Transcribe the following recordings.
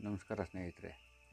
ನಮಸ್ಕಾರ ಸ್ನೇಹಿತರೆ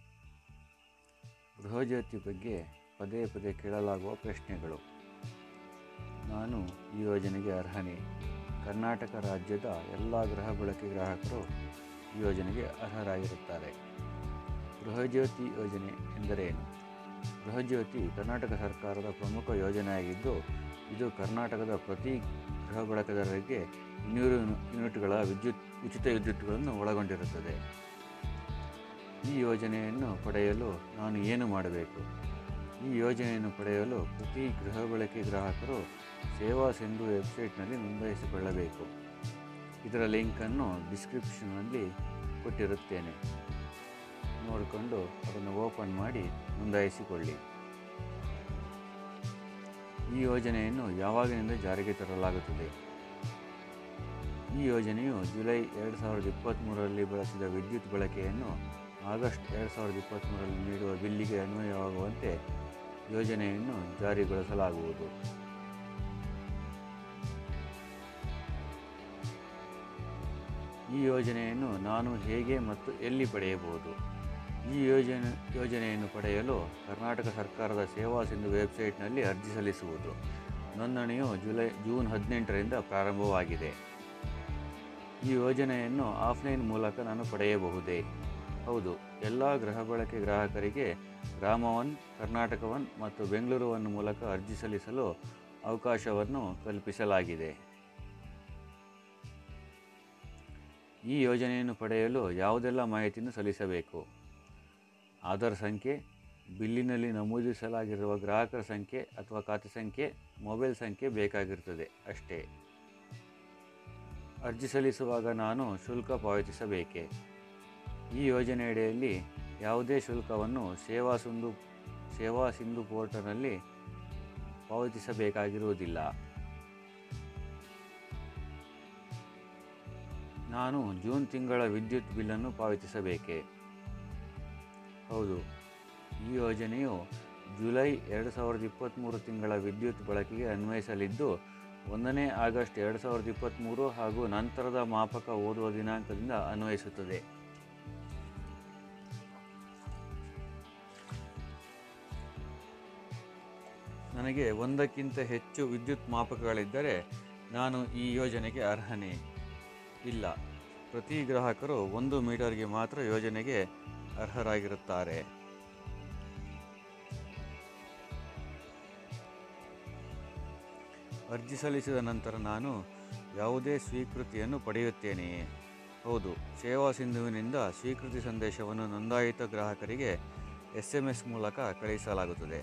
ಗೃಹಜ್ಯೋತಿ ಬಗ್ಗೆ ಪದೇ ಪದೇ ಕೇಳಲಾಗುವ ಪ್ರಶ್ನೆಗಳು ನಾನು ಈ ಯೋಜನೆಗೆ ಅರ್ಹನೇ ಕರ್ನಾಟಕ ರಾಜ್ಯದ ಎಲ್ಲ ಗೃಹ ಬಳಕೆ ಗ್ರಾಹಕರು ಈ ಯೋಜನೆಗೆ ಅರ್ಹರಾಗಿರುತ್ತಾರೆ ಗೃಹಜ್ಯೋತಿ ಯೋಜನೆ ಎಂದರೇನು ಗೃಹಜ್ಯೋತಿ ಕರ್ನಾಟಕ ಸರ್ಕಾರದ ಪ್ರಮುಖ ಯೋಜನೆಯಾಗಿದ್ದು ಇದು ಕರ್ನಾಟಕದ ಪ್ರತಿ ಗೃಹ ಬಳಕೆದಾರರಿಗೆ ಇನ್ನೂರು ಯೂನಿಟ್ಗಳ ವಿದ್ಯುತ್ ಉಚಿತ ವಿದ್ಯುತ್ಗಳನ್ನು ಒಳಗೊಂಡಿರುತ್ತದೆ ಈ ಯೋಜನೆಯನ್ನು ಪಡೆಯಲು ನಾನು ಏನು ಮಾಡಬೇಕು ಈ ಯೋಜನೆಯನ್ನು ಪಡೆಯಲು ಪ್ರತಿ ಗೃಹ ಬಳಕೆ ಗ್ರಾಹಕರು ಸೇವಾ ಸಿಂಧು ವೆಬ್ಸೈಟ್ನಲ್ಲಿ ನೋಂದಾಯಿಸಿಕೊಳ್ಳಬೇಕು ಇದರ ಲಿಂಕನ್ನು ಡಿಸ್ಕ್ರಿಪ್ಷನ್ನಲ್ಲಿ ಕೊಟ್ಟಿರುತ್ತೇನೆ ನೋಡಿಕೊಂಡು ಅದನ್ನು ಓಪನ್ ಮಾಡಿ ನೋಂದಾಯಿಸಿಕೊಳ್ಳಿ ಈ ಯೋಜನೆಯನ್ನು ಯಾವಾಗಿನಿಂದ ಜಾರಿಗೆ ತರಲಾಗುತ್ತದೆ ಈ ಯೋಜನೆಯು ಜುಲೈ ಎರಡು ಸಾವಿರದ ಇಪ್ಪತ್ತ್ಮೂರರಲ್ಲಿ ಬಳಸಿದ ವಿದ್ಯುತ್ ಬಳಕೆಯನ್ನು ಆಗಸ್ಟ್ ಎರಡು ಸಾವಿರದ ಇಪ್ಪತ್ತ್ಮೂರರಲ್ಲಿ ನೀಡುವ ಬಿಲ್ಲಿಗೆ ಅನ್ವಯವಾಗುವಂತೆ ಯೋಜನೆಯನ್ನು ಜಾರಿಗೊಳಿಸಲಾಗುವುದು ಈ ಯೋಜನೆಯನ್ನು ನಾನು ಹೇಗೆ ಮತ್ತು ಎಲ್ಲಿ ಪಡೆಯಬಹುದು ಈ ಯೋಜನೆ ಯೋಜನೆಯನ್ನು ಪಡೆಯಲು ಕರ್ನಾಟಕ ಸರ್ಕಾರದ ಸೇವಾ ಸಿಂಧು ವೆಬ್ಸೈಟ್ನಲ್ಲಿ ಅರ್ಜಿ ಸಲ್ಲಿಸುವುದು ನೋಂದಣಿಯು ಜುಲೈ ಜೂನ್ ಹದಿನೆಂಟರಿಂದ ಪ್ರಾರಂಭವಾಗಿದೆ ಈ ಯೋಜನೆಯನ್ನು ಆಫ್ಲೈನ್ ಮೂಲಕ ನಾನು ಪಡೆಯಬಹುದೇ ಹೌದು ಎಲ್ಲ ಗೃಹ ಬಳಕೆ ಗ್ರಾಹಕರಿಗೆ ಗ್ರಾಮ ಒನ್ ಕರ್ನಾಟಕ ಒನ್ ಮತ್ತು ಬೆಂಗಳೂರು ಒನ್ ಮೂಲಕ ಅರ್ಜಿ ಸಲ್ಲಿಸಲು ಅವಕಾಶವನ್ನು ಕಲ್ಪಿಸಲಾಗಿದೆ ಈ ಯೋಜನೆಯನ್ನು ಪಡೆಯಲು ಯಾವುದೆಲ್ಲ ಮಾಹಿತಿಯನ್ನು ಸಲ್ಲಿಸಬೇಕು ಆಧಾರ್ ಸಂಖ್ಯೆ ಬಿಲ್ಲಿನಲ್ಲಿ ನಮೂದಿಸಲಾಗಿರುವ ಗ್ರಾಹಕರ ಸಂಖ್ಯೆ ಅಥವಾ ಖಾತೆ ಸಂಖ್ಯೆ ಮೊಬೈಲ್ ಸಂಖ್ಯೆ ಬೇಕಾಗಿರುತ್ತದೆ ಅಷ್ಟೇ ಅರ್ಜಿ ಸಲ್ಲಿಸುವಾಗ ನಾನು ಶುಲ್ಕ ಪಾವತಿಸಬೇಕೇ ಈ ಯೋಜನೆಯಡಿಯಲ್ಲಿ ಯಾವುದೇ ಶುಲ್ಕವನ್ನು ಸೇವಾ ಸಿಂಧು ಸೇವಾ ಸಿಂಧು ಪೋರ್ಟಲ್ನಲ್ಲಿ ಪಾವತಿಸಬೇಕಾಗಿರುವುದಿಲ್ಲ ನಾನು ಜೂನ್ ತಿಂಗಳ ವಿದ್ಯುತ್ ಬಿಲ್ಲನ್ನು ಪಾವತಿಸಬೇಕೇ ಹೌದು ಈ ಯೋಜನೆಯು ಜುಲೈ ಎರಡು ಸಾವಿರದ ಇಪ್ಪತ್ತ್ಮೂರು ತಿಂಗಳ ವಿದ್ಯುತ್ ಬಳಕೆಗೆ ಅನ್ವಯಿಸಲಿದ್ದು ಒಂದನೇ ಆಗಸ್ಟ್ ಎರಡು ಸಾವಿರದ ಇಪ್ಪತ್ತ್ಮೂರು ಹಾಗೂ ನಂತರದ ಮಾಪಕ ಓದುವ ದಿನಾಂಕದಿಂದ ಅನ್ವಯಿಸುತ್ತದೆ ನನಗೆ ಒಂದಕ್ಕಿಂತ ಹೆಚ್ಚು ವಿದ್ಯುತ್ ಮಾಪಕಗಳಿದ್ದರೆ ನಾನು ಈ ಯೋಜನೆಗೆ ಅರ್ಹನೇ ಇಲ್ಲ ಪ್ರತಿ ಗ್ರಾಹಕರು ಒಂದು ಮೀಟರ್ಗೆ ಮಾತ್ರ ಯೋಜನೆಗೆ ಅರ್ಹರಾಗಿರುತ್ತಾರೆ ಅರ್ಜಿ ಸಲ್ಲಿಸಿದ ನಂತರ ನಾನು ಯಾವುದೇ ಸ್ವೀಕೃತಿಯನ್ನು ಪಡೆಯುತ್ತೇನೆಯೇ ಹೌದು ಸೇವಾ ಸಿಂಧುವಿನಿಂದ ಸ್ವೀಕೃತಿ ಸಂದೇಶವನ್ನು ನೋಂದಾಯಿತ ಗ್ರಾಹಕರಿಗೆ ಎಸ್ ಎಂ ಎಸ್ ಮೂಲಕ ಕಳುಹಿಸಲಾಗುತ್ತದೆ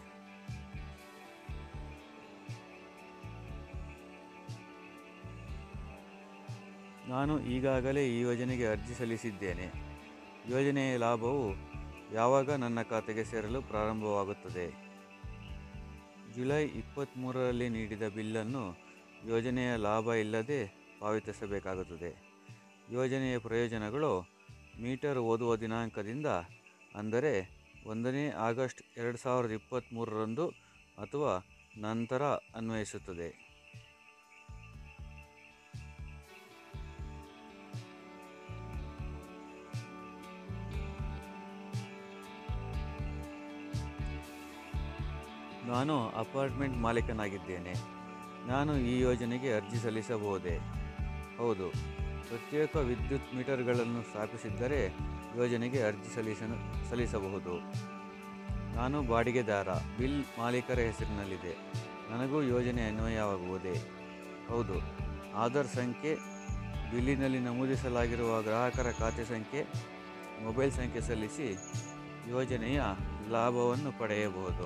ನಾನು ಈಗಾಗಲೇ ಈ ಯೋಜನೆಗೆ ಅರ್ಜಿ ಸಲ್ಲಿಸಿದ್ದೇನೆ ಯೋಜನೆಯ ಲಾಭವು ಯಾವಾಗ ನನ್ನ ಖಾತೆಗೆ ಸೇರಲು ಪ್ರಾರಂಭವಾಗುತ್ತದೆ ಜುಲೈ ಇಪ್ಪತ್ತ್ಮೂರರಲ್ಲಿ ನೀಡಿದ ಬಿಲ್ಲನ್ನು ಯೋಜನೆಯ ಲಾಭ ಇಲ್ಲದೆ ಪಾವತಿಸಬೇಕಾಗುತ್ತದೆ ಯೋಜನೆಯ ಪ್ರಯೋಜನಗಳು ಮೀಟರ್ ಓದುವ ದಿನಾಂಕದಿಂದ ಅಂದರೆ ಒಂದನೇ ಆಗಸ್ಟ್ ಎರಡು ಸಾವಿರದ ಇಪ್ಪತ್ತ್ಮೂರರಂದು ಅಥವಾ ನಂತರ ಅನ್ವಯಿಸುತ್ತದೆ ನಾನು ಅಪಾರ್ಟ್ಮೆಂಟ್ ಮಾಲೀಕನಾಗಿದ್ದೇನೆ ನಾನು ಈ ಯೋಜನೆಗೆ ಅರ್ಜಿ ಸಲ್ಲಿಸಬಹುದೇ ಹೌದು ಪ್ರತ್ಯೇಕ ವಿದ್ಯುತ್ ಮೀಟರ್ಗಳನ್ನು ಸ್ಥಾಪಿಸಿದ್ದರೆ ಯೋಜನೆಗೆ ಅರ್ಜಿ ಸಲ್ಲಿಸ ಸಲ್ಲಿಸಬಹುದು ನಾನು ಬಾಡಿಗೆದಾರ ಬಿಲ್ ಮಾಲೀಕರ ಹೆಸರಿನಲ್ಲಿದೆ ನನಗೂ ಯೋಜನೆ ಅನ್ವಯವಾಗುವುದೇ ಹೌದು ಆಧಾರ್ ಸಂಖ್ಯೆ ಬಿಲ್ಲಿನಲ್ಲಿ ನಮೂದಿಸಲಾಗಿರುವ ಗ್ರಾಹಕರ ಖಾತೆ ಸಂಖ್ಯೆ ಮೊಬೈಲ್ ಸಂಖ್ಯೆ ಸಲ್ಲಿಸಿ ಯೋಜನೆಯ ಲಾಭವನ್ನು ಪಡೆಯಬಹುದು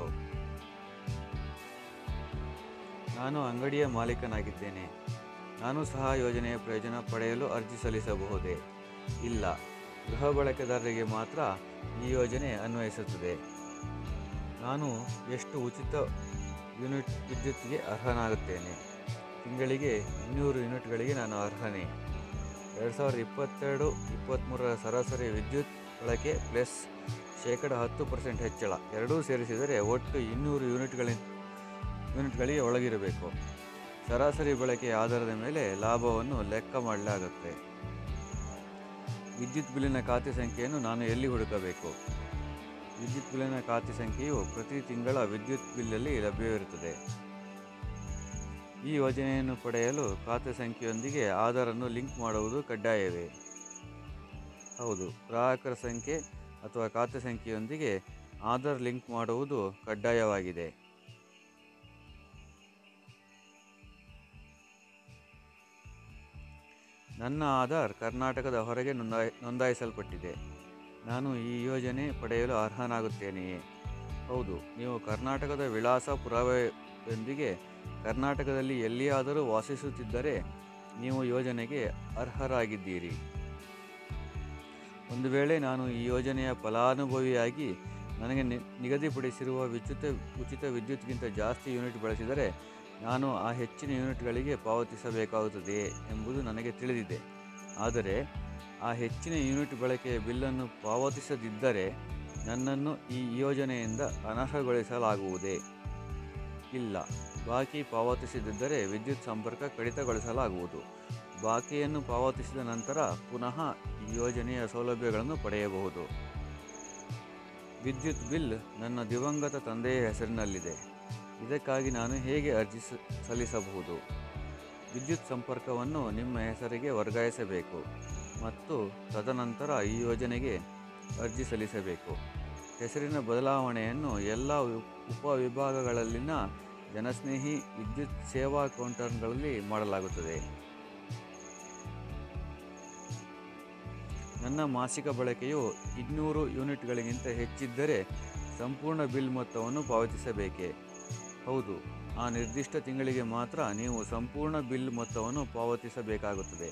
ನಾನು ಅಂಗಡಿಯ ಮಾಲೀಕನಾಗಿದ್ದೇನೆ ನಾನು ಸಹ ಯೋಜನೆಯ ಪ್ರಯೋಜನ ಪಡೆಯಲು ಅರ್ಜಿ ಸಲ್ಲಿಸಬಹುದೇ ಇಲ್ಲ ಗೃಹ ಬಳಕೆದಾರರಿಗೆ ಮಾತ್ರ ಈ ಯೋಜನೆ ಅನ್ವಯಿಸುತ್ತದೆ ನಾನು ಎಷ್ಟು ಉಚಿತ ಯೂನಿಟ್ ವಿದ್ಯುತ್ಗೆ ಅರ್ಹನಾಗುತ್ತೇನೆ ತಿಂಗಳಿಗೆ ಇನ್ನೂರು ಯೂನಿಟ್ಗಳಿಗೆ ನಾನು ಅರ್ಹನೇ ಎರಡು ಸಾವಿರದ ಇಪ್ಪತ್ತೆರಡು ಇಪ್ಪತ್ತ್ಮೂರರ ಸರಾಸರಿ ವಿದ್ಯುತ್ ಬಳಕೆ ಪ್ಲಸ್ ಶೇಕಡ ಹತ್ತು ಪರ್ಸೆಂಟ್ ಹೆಚ್ಚಳ ಎರಡೂ ಸೇರಿಸಿದರೆ ಒಟ್ಟು ಇನ್ನೂರು ಯೂನಿಟ್ಗಳಿಂದ ಯೂನಿಟ್ಗಳಿಗೆ ಒಳಗಿರಬೇಕು ಸರಾಸರಿ ಬಳಕೆಯ ಆಧಾರದ ಮೇಲೆ ಲಾಭವನ್ನು ಲೆಕ್ಕ ಮಾಡಲಾಗುತ್ತೆ ವಿದ್ಯುತ್ ಬಿಲ್ಲಿನ ಖಾತೆ ಸಂಖ್ಯೆಯನ್ನು ನಾನು ಎಲ್ಲಿ ಹುಡುಕಬೇಕು ವಿದ್ಯುತ್ ಬಿಲ್ಲಿನ ಖಾತೆ ಸಂಖ್ಯೆಯು ಪ್ರತಿ ತಿಂಗಳ ವಿದ್ಯುತ್ ಬಿಲ್ಲಲ್ಲಿ ಲಭ್ಯವಿರುತ್ತದೆ ಈ ಯೋಜನೆಯನ್ನು ಪಡೆಯಲು ಖಾತೆ ಸಂಖ್ಯೆಯೊಂದಿಗೆ ಆಧಾರನ್ನು ಲಿಂಕ್ ಮಾಡುವುದು ಕಡ್ಡಾಯವೇ ಹೌದು ಗ್ರಾಹಕರ ಸಂಖ್ಯೆ ಅಥವಾ ಖಾತೆ ಸಂಖ್ಯೆಯೊಂದಿಗೆ ಆಧಾರ್ ಲಿಂಕ್ ಮಾಡುವುದು ಕಡ್ಡಾಯವಾಗಿದೆ ನನ್ನ ಆಧಾರ್ ಕರ್ನಾಟಕದ ಹೊರಗೆ ನೋಂದಾಯಿ ನೋಂದಾಯಿಸಲ್ಪಟ್ಟಿದೆ ನಾನು ಈ ಯೋಜನೆ ಪಡೆಯಲು ಅರ್ಹನಾಗುತ್ತೇನೆಯೇ ಹೌದು ನೀವು ಕರ್ನಾಟಕದ ವಿಳಾಸ ಪುರಾವೆಯೊಂದಿಗೆ ಕರ್ನಾಟಕದಲ್ಲಿ ಎಲ್ಲಿಯಾದರೂ ವಾಸಿಸುತ್ತಿದ್ದರೆ ನೀವು ಯೋಜನೆಗೆ ಅರ್ಹರಾಗಿದ್ದೀರಿ ಒಂದು ವೇಳೆ ನಾನು ಈ ಯೋಜನೆಯ ಫಲಾನುಭವಿಯಾಗಿ ನನಗೆ ನಿ ನಿಗದಿಪಡಿಸಿರುವ ವಿದ್ಯುತ್ ಉಚಿತ ವಿದ್ಯುತ್ಗಿಂತ ಜಾಸ್ತಿ ಯೂನಿಟ್ ಬಳಸಿದರೆ ನಾನು ಆ ಹೆಚ್ಚಿನ ಯೂನಿಟ್ಗಳಿಗೆ ಪಾವತಿಸಬೇಕಾಗುತ್ತದೆಯೇ ಎಂಬುದು ನನಗೆ ತಿಳಿದಿದೆ ಆದರೆ ಆ ಹೆಚ್ಚಿನ ಯೂನಿಟ್ ಬಳಕೆಯ ಬಿಲ್ಲನ್ನು ಪಾವತಿಸದಿದ್ದರೆ ನನ್ನನ್ನು ಈ ಯೋಜನೆಯಿಂದ ಅನರ್ಹಗೊಳಿಸಲಾಗುವುದೇ ಇಲ್ಲ ಬಾಕಿ ಪಾವತಿಸದಿದ್ದರೆ ವಿದ್ಯುತ್ ಸಂಪರ್ಕ ಕಡಿತಗೊಳಿಸಲಾಗುವುದು ಬಾಕಿಯನ್ನು ಪಾವತಿಸಿದ ನಂತರ ಪುನಃ ಈ ಯೋಜನೆಯ ಸೌಲಭ್ಯಗಳನ್ನು ಪಡೆಯಬಹುದು ವಿದ್ಯುತ್ ಬಿಲ್ ನನ್ನ ದಿವಂಗತ ತಂದೆಯ ಹೆಸರಿನಲ್ಲಿದೆ ಇದಕ್ಕಾಗಿ ನಾನು ಹೇಗೆ ಅರ್ಜಿ ಸ- ಸಲ್ಲಿಸಬಹುದು ವಿದ್ಯುತ್ ಸಂಪರ್ಕವನ್ನು ನಿಮ್ಮ ಹೆಸರಿಗೆ ವರ್ಗಾಯಿಸಬೇಕು ಮತ್ತು ತದನಂತರ ಈ ಯೋಜನೆಗೆ ಅರ್ಜಿ ಸಲ್ಲಿಸಬೇಕು ಹೆಸರಿನ ಬದಲಾವಣೆಯನ್ನು ಎಲ್ಲ ವಿ- ಉಪವಿಭಾಗಗಳಲ್ಲಿನ ಜನಸ್ನೇಹಿ ವಿದ್ಯುತ್ ಸೇವಾ ಕೌಂಟರ್ಗಳಲ್ಲಿ ಮಾಡಲಾಗುತ್ತದೆ ನನ್ನ ಮಾಸಿಕ ಬಳಕೆಯು ಇನ್ನೂರು ಯೂನಿಟ್ಗಳಿಗಿಂತ ಹೆಚ್ಚಿದ್ದರೆ ಸಂಪೂರ್ಣ ಬಿಲ್ ಮೊತ್ತವನ್ನು ಪಾವತಿಸಬೇಕೇ ಹೌದು ಆ ನಿರ್ದಿಷ್ಟ ತಿಂಗಳಿಗೆ ಮಾತ್ರ ನೀವು ಸಂಪೂರ್ಣ ಬಿಲ್ ಮೊತ್ತವನ್ನು ಪಾವತಿಸಬೇಕಾಗುತ್ತದೆ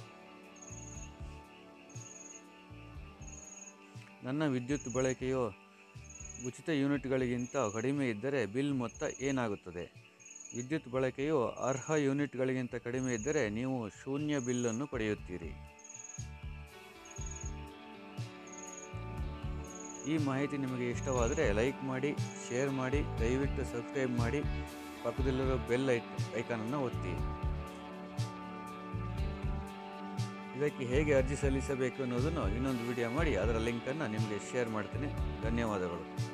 ನನ್ನ ವಿದ್ಯುತ್ ಬಳಕೆಯು ಉಚಿತ ಯೂನಿಟ್ಗಳಿಗಿಂತ ಕಡಿಮೆ ಇದ್ದರೆ ಬಿಲ್ ಮೊತ್ತ ಏನಾಗುತ್ತದೆ ವಿದ್ಯುತ್ ಬಳಕೆಯು ಅರ್ಹ ಯೂನಿಟ್ಗಳಿಗಿಂತ ಕಡಿಮೆ ಇದ್ದರೆ ನೀವು ಶೂನ್ಯ ಬಿಲ್ಲನ್ನು ಪಡೆಯುತ್ತೀರಿ ಈ ಮಾಹಿತಿ ನಿಮಗೆ ಇಷ್ಟವಾದರೆ ಲೈಕ್ ಮಾಡಿ ಶೇರ್ ಮಾಡಿ ದಯವಿಟ್ಟು ಸಬ್ಸ್ಕ್ರೈಬ್ ಮಾಡಿ ಪಕ್ಕದಲ್ಲಿರೋ ಬೆಲ್ ಐ ಐಕಾನನ್ನು ಒತ್ತಿ ಇದಕ್ಕೆ ಹೇಗೆ ಅರ್ಜಿ ಸಲ್ಲಿಸಬೇಕು ಅನ್ನೋದನ್ನು ಇನ್ನೊಂದು ವಿಡಿಯೋ ಮಾಡಿ ಅದರ ಲಿಂಕನ್ನು ನಿಮಗೆ ಶೇರ್ ಮಾಡ್ತೀನಿ ಧನ್ಯವಾದಗಳು